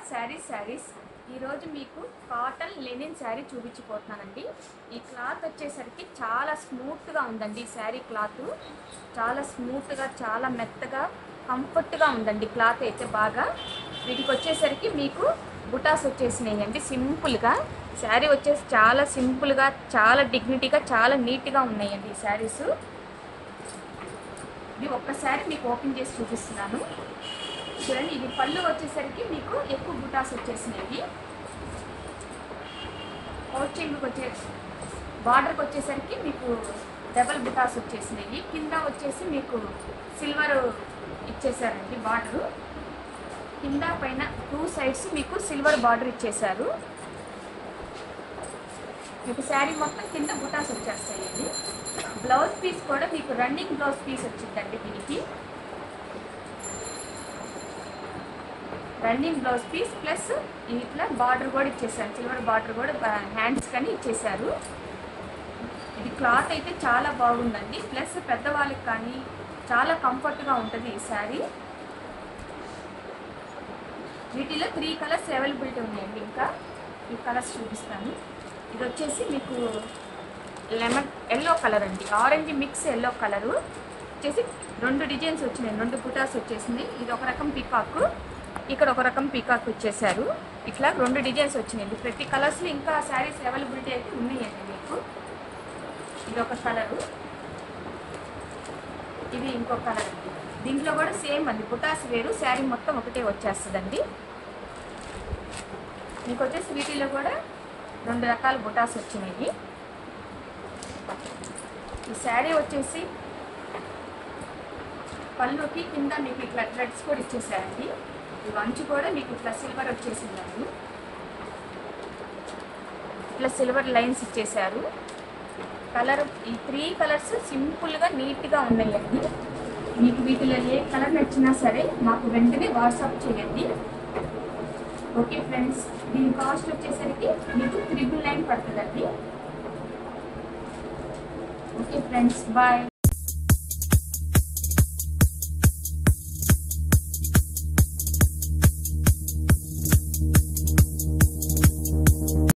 శారీస్ శారీస్ ఈరోజు మీకు cotton Lenin sari చూపించిపోతున్నానండి ఈ క్లాత్ వచ్చేసరికి చాలా స్మూత్గా ఉందండి ఈ శారీ క్లాత్ చాలా స్మూత్గా చాలా మెత్తగా కంఫర్ట్గా ఉందండి క్లాత్ అయితే బాగా వీటికి వచ్చేసరికి మీకు బుటాస్ వచ్చేసినాయి అండి సింపుల్గా శారీ వచ్చేసి చాలా సింపుల్గా చాలా డిగ్నిటీగా చాలా నీట్గా ఉన్నాయండి ఈ శారీస్ ఇది ఒక్కసారి మీకు ఓపెన్ చేసి చూపిస్తున్నాను చూడండి ఇది పళ్ళు వచ్చేసరికి మీకు ఎక్కువ బుటాస్ వచ్చేసినాయి కోచింగ్కి వచ్చే బార్డర్కి వచ్చేసరికి మీకు డబల్ బుటాస్ వచ్చేసినాయి కింద వచ్చేసి మీకు సిల్వర్ ఇచ్చేసారండి బార్డరు కింద పైన టూ సైడ్స్ మీకు సిల్వర్ బార్డర్ ఇచ్చేసారు మీకు శారీ మొత్తం కింద బుటాస్ వచ్చేస్తాయండి బ్లౌజ్ పీస్ కూడా మీకు రన్నింగ్ బ్లౌజ్ పీస్ వచ్చిందండి దీనికి రన్నింగ్ బ్లౌజ్ పీస్ ప్లస్ ఇట్లా బార్డర్ కూడా ఇచ్చేసారు సిల్వర్ బార్డర్ కూడా హ్యాండ్స్ కానీ ఇచ్చేసారు ఇది క్లాత్ అయితే చాలా బాగుందండి ప్లస్ పెద్దవాళ్ళకి కానీ చాలా కంఫర్ట్గా ఉంటుంది ఈ శారీ వీటిలో త్రీ కలర్స్ అవైలబిలిటీ ఉన్నాయండి ఇంకా ఈ కలర్స్ చూపిస్తాను ఇది వచ్చేసి మీకు లెమన్ ఎల్లో కలర్ అండి ఆరెంజ్ మిక్స్ ఎల్లో కలరు వచ్చేసి రెండు డిజైన్స్ వచ్చినాయి రెండు బుటాస్ వచ్చేసింది ఇది ఒక రకం పీకాక్ ఇక్కడ ఒక రకం పీకాక్ వచ్చేసారు ఇట్లా రెండు డిజైన్స్ వచ్చినాయండి ప్రతి కలర్స్లో ఇంకా శారీస్ అవైలబిలిటీ అయితే ఉన్నాయండి మీకు ఇది ఒక కలరు ఇది ఇంకో కలర్ అండి దీంట్లో కూడా సేమ్ అండి బుటాస్ వేరు శారీ మొత్తం ఒకటే వచ్చేస్తుందండి మీకు వచ్చేసి వీటిలో కూడా రెండు రకాల బుటాస్ వచ్చినాయి ఈ శారీ వచ్చేసి పళ్ళుకి కింద మీకు ఇట్లా థ్రెడ్స్ కూడా ఇచ్చేసారండి ఈ వంచు కూడా మీకు ఇట్లా సిల్వర్ వచ్చేసిందండి ఇట్లా సిల్వర్ లైన్స్ ఇచ్చేసారు కలర్ ఈ త్రీ కలర్స్ సింపుల్గా నీట్గా ఉన్నాయండి మీకు వీటిలో ఏ కలర్ నచ్చినా సరే మాకు వెంటనే వాట్సాప్ చేయండి ఓకే ఫ్రెండ్స్ దీని కాస్ట్ వచ్చేసరికి మీకు త్రిబుల్ నైన్ పడుతుందండి ఓకే ఫ్రెండ్స్ బాయ్